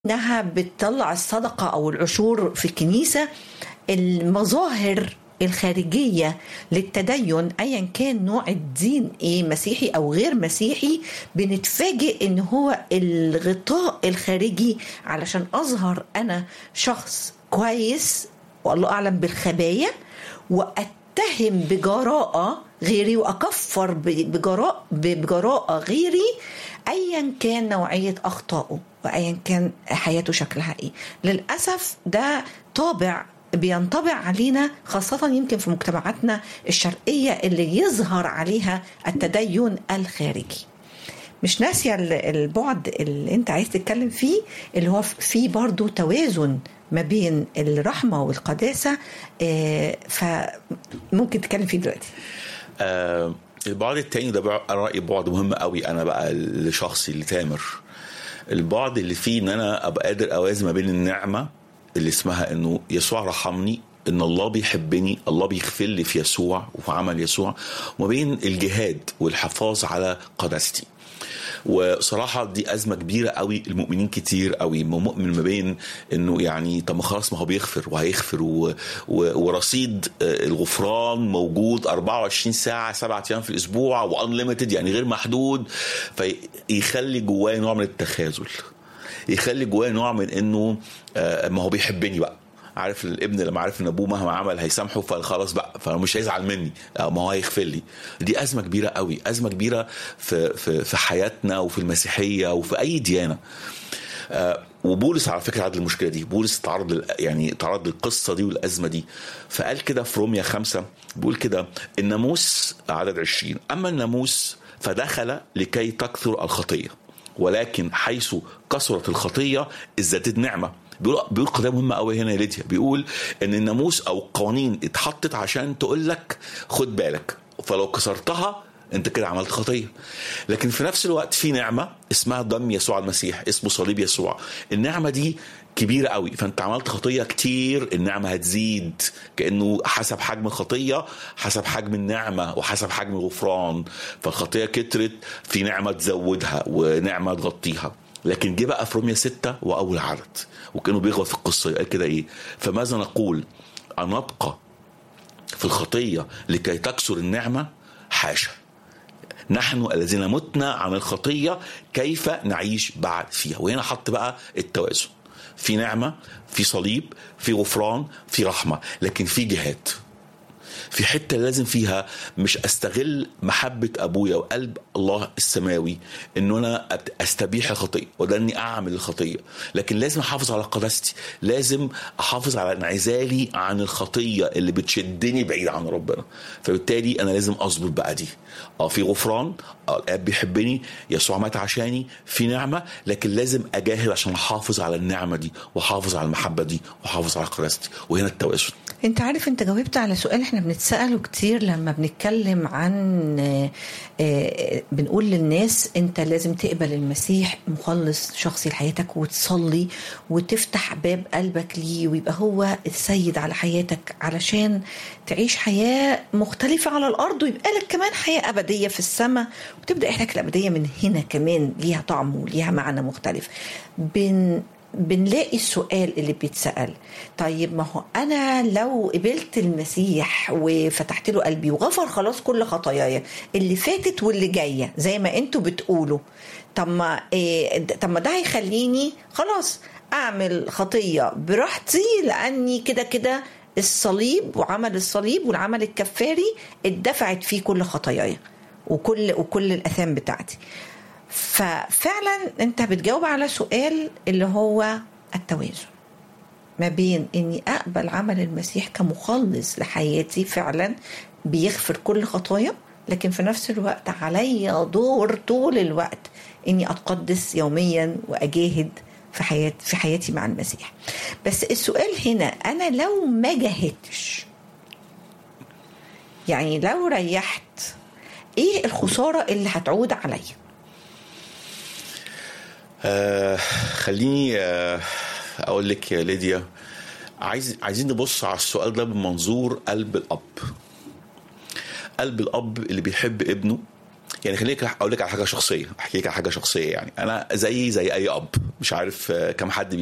انها بتطلع الصدقه او العشور في الكنيسه المظاهر الخارجيه للتدين ايا كان نوع الدين ايه مسيحي او غير مسيحي بنتفاجئ ان هو الغطاء الخارجي علشان اظهر انا شخص كويس والله اعلم بالخبايا واتهم بجراءه غيري واكفر بجراء بجراءه غيري ايا كان نوعيه اخطائه وايا كان حياته شكلها ايه للاسف ده طابع بينطبع علينا خاصة يمكن في مجتمعاتنا الشرقية اللي يظهر عليها التدين الخارجي مش ناسية البعد اللي انت عايز تتكلم فيه اللي هو فيه برضو توازن ما بين الرحمة والقداسة فممكن تتكلم فيه دلوقتي آه البعد التاني ده انا رايي بعد مهم قوي انا بقى لشخصي لتامر البعد اللي فيه ان انا ابقى قادر اوازن ما بين النعمه اللي اسمها انه يسوع رحمني ان الله بيحبني الله بيغفر لي في يسوع وفي عمل يسوع وما بين الجهاد والحفاظ على قداستي وصراحة دي أزمة كبيرة قوي المؤمنين كتير قوي مؤمن ما بين إنه يعني طب ما خلاص ما هو بيغفر وهيغفر و... و... ورصيد الغفران موجود 24 ساعة سبعة أيام في الأسبوع وأنليمتد يعني غير محدود فيخلي جواه نوع من التخاذل يخلي جواه نوع من إنه ما هو بيحبني بقى عارف الابن لما عارف ان ابوه مهما عمل هيسامحه فخلاص بقى فمش هيزعل مني ما هو هيغفر لي دي ازمه كبيره قوي ازمه كبيره في في في حياتنا وفي المسيحيه وفي اي ديانه آه وبولس على فكره عدل المشكله دي بولس تعرض يعني تعرض للقصه دي والازمه دي فقال كده في روميا خمسة بيقول كده الناموس عدد 20 اما الناموس فدخل لكي تكثر الخطيه ولكن حيث كثرت الخطيه ازدادت نعمه بيقول بيقول قضيه مهمه قوي هنا يا ليديا بيقول ان الناموس او القوانين اتحطت عشان تقول لك خد بالك فلو كسرتها انت كده عملت خطيه لكن في نفس الوقت في نعمه اسمها دم يسوع المسيح اسمه صليب يسوع النعمه دي كبيرة قوي فانت عملت خطية كتير النعمة هتزيد كأنه حسب حجم الخطية حسب حجم النعمة وحسب حجم الغفران فالخطية كترت في نعمة تزودها ونعمة تغطيها لكن جه بقى في روميا ستة وأول عدد وكانوا بيغلط في القصة قال كده إيه فماذا نقول أن نبقى في الخطية لكي تكسر النعمة حاشا نحن الذين متنا عن الخطية كيف نعيش بعد فيها وهنا حط بقى التوازن في نعمة في صليب في غفران في رحمة لكن في جهاد في حته لازم فيها مش استغل محبه ابويا وقلب الله السماوي انه انا استبيح الخطيه وده اني اعمل الخطيه لكن لازم احافظ على قداستي لازم احافظ على انعزالي عن الخطيه اللي بتشدني بعيد عن ربنا فبالتالي انا لازم اظبط بقى دي اه في غفران اه الاب بيحبني يسوع مات عشاني في نعمه لكن لازم اجاهد عشان احافظ على النعمه دي واحافظ على المحبه دي واحافظ على قداستي وهنا التوازن انت عارف انت جاوبت على سؤال احنا بنتساله كتير لما بنتكلم عن بنقول للناس انت لازم تقبل المسيح مخلص شخصي لحياتك وتصلي وتفتح باب قلبك ليه ويبقى هو السيد على حياتك علشان تعيش حياه مختلفه على الارض ويبقى لك كمان حياه ابديه في السماء وتبدا رحلتك الابديه من هنا كمان ليها طعم وليها معنى مختلف بن بنلاقي السؤال اللي بيتسأل طيب ما هو أنا لو قبلت المسيح وفتحت له قلبي وغفر خلاص كل خطاياي اللي فاتت واللي جاية زي ما انتوا بتقولوا طب ما إيه طب ما ده هيخليني خلاص أعمل خطية براحتي لأني كده كده الصليب وعمل الصليب والعمل الكفاري اتدفعت فيه كل خطاياي وكل وكل الأثام بتاعتي ففعلا انت بتجاوب على سؤال اللي هو التوازن ما بين اني اقبل عمل المسيح كمخلص لحياتي فعلا بيغفر كل خطايا لكن في نفس الوقت علي دور طول الوقت اني اتقدس يوميا واجاهد في حياتي في حياتي مع المسيح بس السؤال هنا انا لو ما جاهدتش يعني لو ريحت ايه الخساره اللي هتعود عليا آه خليني آه اقول لك يا ليديا عايز عايزين نبص على السؤال ده بمنظور قلب الاب قلب الاب اللي بيحب ابنه يعني خليك اقول لك على حاجه شخصيه احكي لك على حاجه شخصيه يعني انا زي زي اي اب مش عارف آه، كم حد